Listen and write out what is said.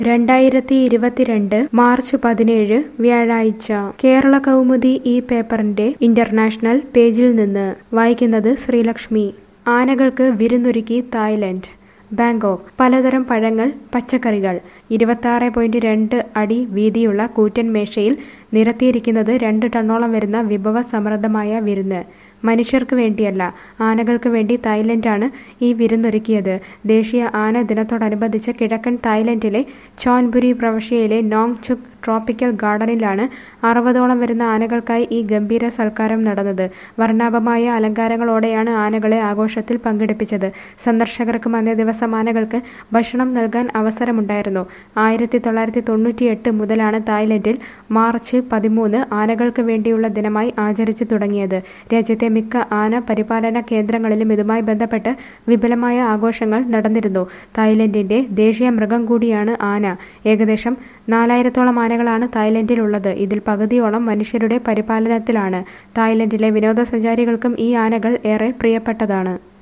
രണ്ടായിരത്തി ഇരുപത്തിരണ്ട് മാർച്ച് പതിനേഴ് വ്യാഴാഴ്ച കേരള കൗമുദി ഈ പേപ്പറിന്റെ ഇന്റർനാഷണൽ പേജിൽ നിന്ന് വായിക്കുന്നത് ശ്രീലക്ഷ്മി ആനകൾക്ക് വിരുന്നൊരുക്കി തായ്ലൻഡ് ബാങ്കോക്ക് പലതരം പഴങ്ങൾ പച്ചക്കറികൾ ഇരുപത്തി പോയിന്റ് രണ്ട് അടി വീതിയുള്ള കൂറ്റൻ മേശയിൽ നിരത്തിയിരിക്കുന്നത് രണ്ട് ടണ്ണോളം വരുന്ന വിഭവ സമൃദ്ധമായ വിരുന്ന് മനുഷ്യർക്ക് വേണ്ടിയല്ല ആനകൾക്ക് വേണ്ടി തായ്ലൻഡാണ് ഈ വിരുന്നൊരുക്കിയത് ദേശീയ ആന ദിനത്തോടനുബന്ധിച്ച് കിഴക്കൻ തായ്ലൻഡിലെ ചോൻബുരി പ്രവിശ്യയിലെ നോങ് ചുക് ട്രോപ്പിക്കൽ ഗാർഡനിലാണ് അറുപതോളം വരുന്ന ആനകൾക്കായി ഈ ഗംഭീര സൽക്കാരം നടന്നത് വർണ്ണാഭമായ അലങ്കാരങ്ങളോടെയാണ് ആനകളെ ആഘോഷത്തിൽ പങ്കെടുപ്പിച്ചത് സന്ദർശകർക്കും അന്നേ ദിവസം ആനകൾക്ക് ഭക്ഷണം നൽകാൻ അവസരമുണ്ടായിരുന്നു ആയിരത്തി തൊള്ളായിരത്തി തൊണ്ണൂറ്റി എട്ട് മുതലാണ് തായ്ലൻഡിൽ മാർച്ച് പതിമൂന്ന് ആനകൾക്ക് വേണ്ടിയുള്ള ദിനമായി ആചരിച്ചു തുടങ്ങിയത് രാജ്യത്തെ മിക്ക ആന പരിപാലന കേന്ദ്രങ്ങളിലും ഇതുമായി ബന്ധപ്പെട്ട് വിപുലമായ ആഘോഷങ്ങൾ നടന്നിരുന്നു തായ്ലൻഡിന്റെ ദേശീയ മൃഗം കൂടിയാണ് ആന ഏകദേശം നാലായിരത്തോളം ആനകളാണ് തായ്ലൻഡിലുള്ളത് ഇതിൽ പകുതിയോളം മനുഷ്യരുടെ പരിപാലനത്തിലാണ് തായ്ലൻഡിലെ വിനോദസഞ്ചാരികൾക്കും ഈ ആനകൾ ഏറെ പ്രിയപ്പെട്ടതാണ്